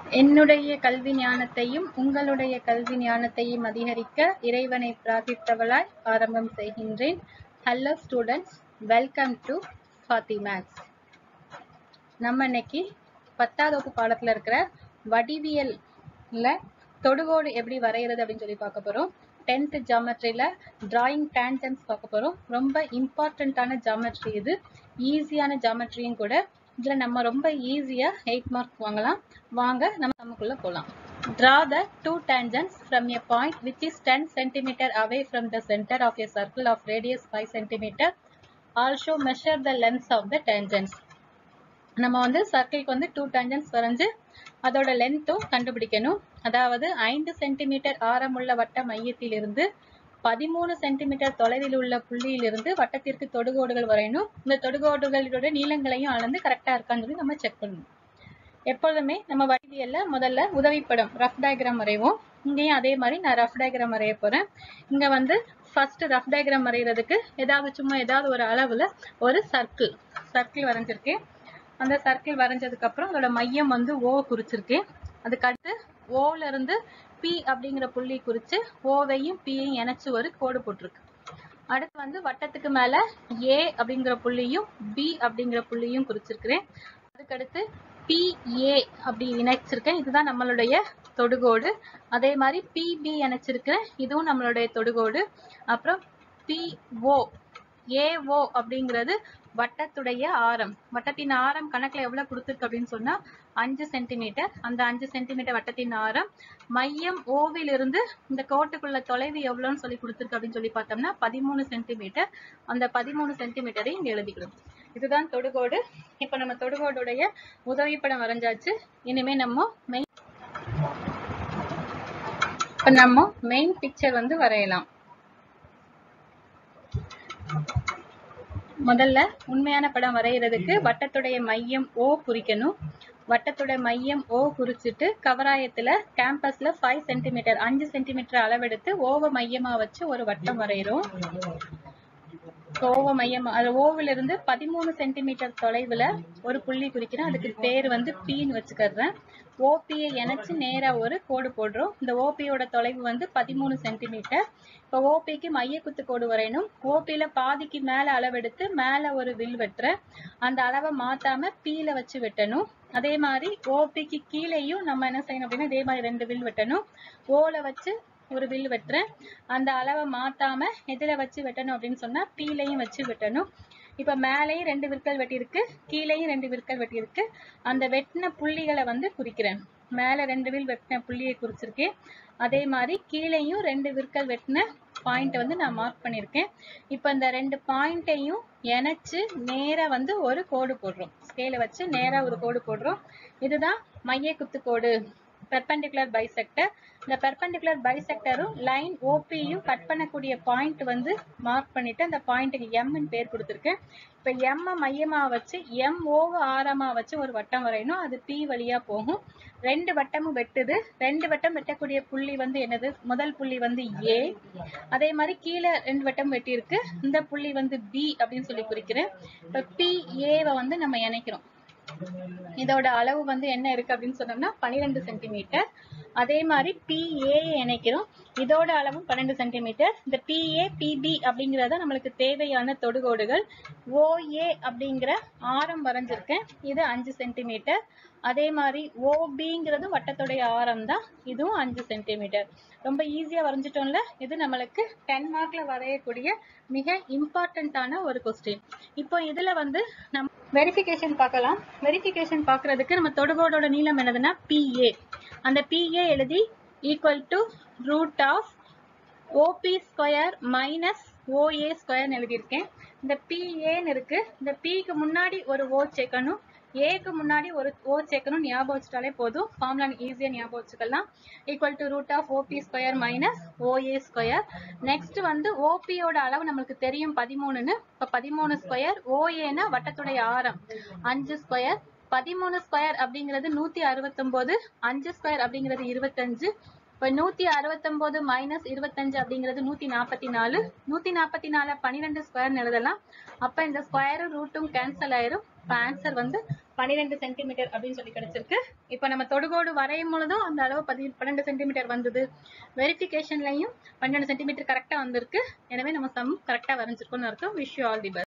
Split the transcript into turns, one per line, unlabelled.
என்னுடைய கல்வி ஞானத்தையும் உங்களுடைய கல்வி ஞானத்தையும் அதிகரிக்க இறைவனை பிரார்த்தித்தவளாய் ஆரம்பம் செய்கின்றேன் hello students welcome to Fathi maths நம்ம இன்னைக்கு பத்தாவது வகுப்பு பாடத்துல இருக்கிற வடிவியல்ல தொடுகோடு எப்படி வரைகிறது அப்படின்னு சொல்லி பார்க்க போறோம் டென்த் ஜாமெட்ரியில டிராயிங் டேஞ்சன்ஸ் பார்க்க போறோம் ரொம்ப இம்பார்ட்டண்ட்டான ஜாமெட்ரி இது ஈஸியான ஜாமெட்ரியும் கூட இதுல நம்ம ரொம்ப ஈஸியா எயிட் மார்க் வாங்கலாம் வாங்க நம்ம நமக்குள்ள போலாம் Draw the two tangents from a point which is 10 cm away from the center of a circle of radius 5 cm. Also measure the length of the tangents. நம்ம வந்து சர்க்கிள்க்கு வந்து டூ டேஞ்சன்ஸ் வரைஞ்சு அதோட லென்த்தும் கண்டுபிடிக்கணும் அதாவது ஐந்து சென்டிமீட்டர் ஆரமுள்ள வட்ட மையத்திலிருந்து பதிமூணு சென்டிமீட்டர் தொலைவில் உள்ள புள்ளியிலிருந்து வட்டத்திற்கு தொடுகோடுகள் வரையணும் இந்த தொடுகோடுகளோட நீளங்களையும் அளந்து கரெக்டா இருக்கான்னு சொல்லி நம்ம செக் பண்ணணும் எப்பொழுதுமே நம்ம வடிவியல்ல முதல்ல உதவிப்படம் ரஃப் டயக்ராம் வரைவோம் இங்கேயும் அதே மாதிரி நான் ரஃப் டயக்ராம் வரைய போறேன் இங்க வந்து ஃபர்ஸ்ட் ரஃப் டயக்ராம் வரைகிறதுக்கு ஏதாவது சும்மா ஏதாவது ஒரு அளவுல ஒரு சர்க்கிள் சர்க்கிள் வரைஞ்சிருக்கேன் அந்த சர்க்கிள் வரைஞ்சதுக்கு அப்புறம் அதோட மையம் வந்து ஓ குறிச்சிருக்கேன் அதுக்கு அடுத்து ஓல இருந்து பி அப்படிங்கிற புள்ளி குறிச்சு ஓவையும் பியையும் இணைச்சு ஒரு கோடு போட்டிருக்கு அடுத்து வந்து வட்டத்துக்கு மேல ஏ அப்படிங்கிற புள்ளியும் பி அப்படிங்கிற புள்ளியும் குறிச்சிருக்கிறேன் அதுக்கடுத்து பிஏ அப்படி இணைச்சிருக்கேன் இதுதான் நம்மளுடைய தொடுகோடு அதே மாதிரி பிபி இணைச்சிருக்கிறேன் இதுவும் நம்மளுடைய தொடுகோடு அப்புறம் பிஓ ஏஓ அப்படிங்கிறது வட்டத்துடைய ஆரம் வட்டத்தின் ஆரம் கணக்குல எவ்வளவு கொடுத்துருக்கு அப்படின்னு சொன்னா அஞ்சு சென்டிமீட்டர் அந்த அஞ்சு சென்டிமீட்டர் வட்டத்தின் ஆரம் மையம் ஓவில் இருந்து இந்த கோட்டுக்குள்ள தொலைவு எவ்வளவுன்னு சொல்லி கொடுத்துருக்கு அப்படின்னு சொல்லி பார்த்தோம்னா பதிமூணு சென்டிமீட்டர் அந்த பதிமூணு சென்டிமீட்டரை இங்க எழுதிக்கணும் இதுதான் தொடுகோடு இப்ப நம்ம தொடுகோடுடைய உதவிப்படம் வரைஞ்சாச்சு இனிமே நம்ம மெயின் இப்ப நம்ம மெயின் பிக்சர் வந்து வரையலாம் முதல்ல உண்மையான படம் வரைகிறதுக்கு வட்டத்துடைய மையம் ஓ குறிக்கணும் வட்டத்தோட மையம் ஓ குறிச்சிட்டு கவராயத்துல கேம்பஸ்ல ஃபைவ் சென்டிமீட்டர் அஞ்சு சென்டிமீட்டர் அளவெடுத்து ஓவ மையமா வச்சு ஒரு வட்டம் வரைகிறோம் ஓவ மையம் அது ஓவில இருந்து பதிமூணு சென்டிமீட்டர் தொலைவுல ஒரு புள்ளி குறிக்கிறேன் அதுக்கு பேர் வந்து பின்னு வச்சுக்கிறேன் ஓபியை இணைச்சு நேரா ஒரு கோடு போடுறோம் இந்த ஓபியோட தொலைவு வந்து பதிமூணு சென்டிமீட்டர் இப்போ ஓபிக்கு மைய குத்து கோடு வரையணும் ஓபியில பாதிக்கு மேல அளவெடுத்து மேல ஒரு வில் வெட்டுறேன் அந்த அளவை மாத்தாம பீல வச்சு வெட்டணும் அதே மாதிரி ஓபிக்கு கீழேயும் நம்ம என்ன செய்யணும் அப்படின்னா இதே மாதிரி ரெண்டு வில் வெட்டணும் ஓல வச்சு ஒரு வில் வெட்டுறேன் அந்த அளவை மாத்தாம எதுல வச்சு வெட்டணும் அப்படின்னு சொன்னா பீலையும் வச்சு வெட்டணும் இப்ப மேலேயும் ரெண்டு விற்கள் வெட்டியிருக்கு கீழேயும் ரெண்டு விற்கள் வெட்டியிருக்கு அந்த வெட்டின புள்ளிகளை வந்து குறிக்கிறேன் மேல ரெண்டு வில் வெட்டின புள்ளியை குறிச்சிருக்கேன் அதே மாதிரி கீழேயும் ரெண்டு விற்கள் வெட்டின பாயிண்ட் வந்து நான் மார்க் பண்ணியிருக்கேன் இப்ப இந்த ரெண்டு பாயிண்ட்டையும் இணைச்சு நேரா வந்து ஒரு கோடு போடுறோம் ஸ்கேல வச்சு நேரா ஒரு கோடு போடுறோம் இதுதான் மைய குத்து கோடு பெர்பெண்டிகுலர் பைசெக்டர் இந்த பெர்பெண்டிகுலர் பைசெக்டரும் லைன் ஓபியும் கட் பண்ணக்கூடிய பாயிண்ட் வந்து மார்க் பண்ணிட்டு அந்த பாயிண்ட்டுக்கு எம்னு பேர் கொடுத்துருக்கேன் இப்போ எம் மையமா வச்சு எம் ஓவ ஆரமா வச்சு ஒரு வட்டம் வரையணும் அது பி வழியா போகும் ரெண்டு வட்டமும் வெட்டுது ரெண்டு வட்டம் வெட்டக்கூடிய புள்ளி வந்து என்னது முதல் புள்ளி வந்து ஏ அதே மாதிரி கீழே ரெண்டு வட்டம் வெட்டியிருக்கு இந்த புள்ளி வந்து பி அப்படின்னு சொல்லி குறிக்கிறேன் இப்போ பி ஏவை வந்து நம்ம இணைக்கிறோம் இதோட அளவு வந்து என்ன இருக்கு அப்படின்னு சொன்னோம்னா பன்னிரெண்டு சென்டிமீட்டர் அதே மாதிரி பிஏ இணைக்கிறோம் இதோட அளவும் பன்னெண்டு சென்டிமீட்டர் இந்த பிஏ பிபி அப்படிங்கறத நம்மளுக்கு தேவையான தொடுகோடுகள் ஓஏ அப்படிங்கிற ஆரம் வரைஞ்சிருக்கேன் இது அஞ்சு சென்டிமீட்டர் அதே மாதிரி ஓபிங்கிறது வட்டத்துடைய ஆரம் தான் இதுவும் அஞ்சு சென்டிமீட்டர் ரொம்ப ஈஸியா வரைஞ்சிட்டோம்ல இது நம்மளுக்கு டென் மார்க்ல வரையக்கூடிய மிக இம்பார்ட்டன்டான ஒரு கொஸ்டின் இப்போ இதுல வந்து நம்ம வெரிஃபிகேஷன் பார்க்கலாம் வெரிஃபிகேஷன் பார்க்கறதுக்கு நம்ம தொடுகோடோட நீளம் என்னதுன்னா பிஏ அந்த பிஏ எழுதி equal to root of OP square minus OA ஸ்கொயர்னு எழுதியிருக்கேன் இந்த பிஏன்னு இருக்கு இந்த பிக்கு முன்னாடி ஒரு ஓ சேர்க்கணும் ஏக்கு முன்னாடி ஒரு ஓ சேர்க்கணும் ஞாபகம் வச்சுட்டாலே போதும் ஃபார்முலா ஈஸியாக ஞாபகம் வச்சுக்கலாம் equal to root of OP square minus OA square next வந்து ஓபியோட அளவு நம்மளுக்கு தெரியும் பதிமூணுன்னு இப்போ பதிமூணு ஸ்கொயர் ஓஏனா வட்டத்துடைய ஆரம் அஞ்சு ஸ்கொயர் பதிமூணு ஸ்கொயர் அப்படிங்கிறது நூத்தி அறுபத்தொன்பது அஞ்சு ஸ்கொயர் அப்படிங்கிறது இருபத்தஞ்சு இப்போ நூத்தி அறுபத்தொன்பது மைனஸ் இருபத்தஞ்சு அப்படிங்கிறது நூத்தி நாற்பத்தி நாலு நூத்தி நாற்பத்தி நாலு பன்னிரெண்டு ஸ்கொயர்னு எழுதலாம் அப்ப இந்த ஸ்கொயரும் ரூட்டும் கேன்சல் ஆயிரும் இப்போ ஆன்சர் வந்து பன்னிரெண்டு சென்டிமீட்டர் அப்படின்னு சொல்லி கிடைச்சிருக்கு இப்போ நம்ம தொடுகோடு வரையும் பொழுதும் அந்த அளவு பதி பன்னெண்டு சென்டிமீட்டர் வந்தது வெரிஃபிகேஷன்லையும் பன்னெண்டு சென்டிமீட்டர் கரெக்டாக வந்திருக்கு எனவே நம்ம சம் கரெக்டாக வரைஞ்சிருக்கோம்னு அர்த்தம் wish you all the best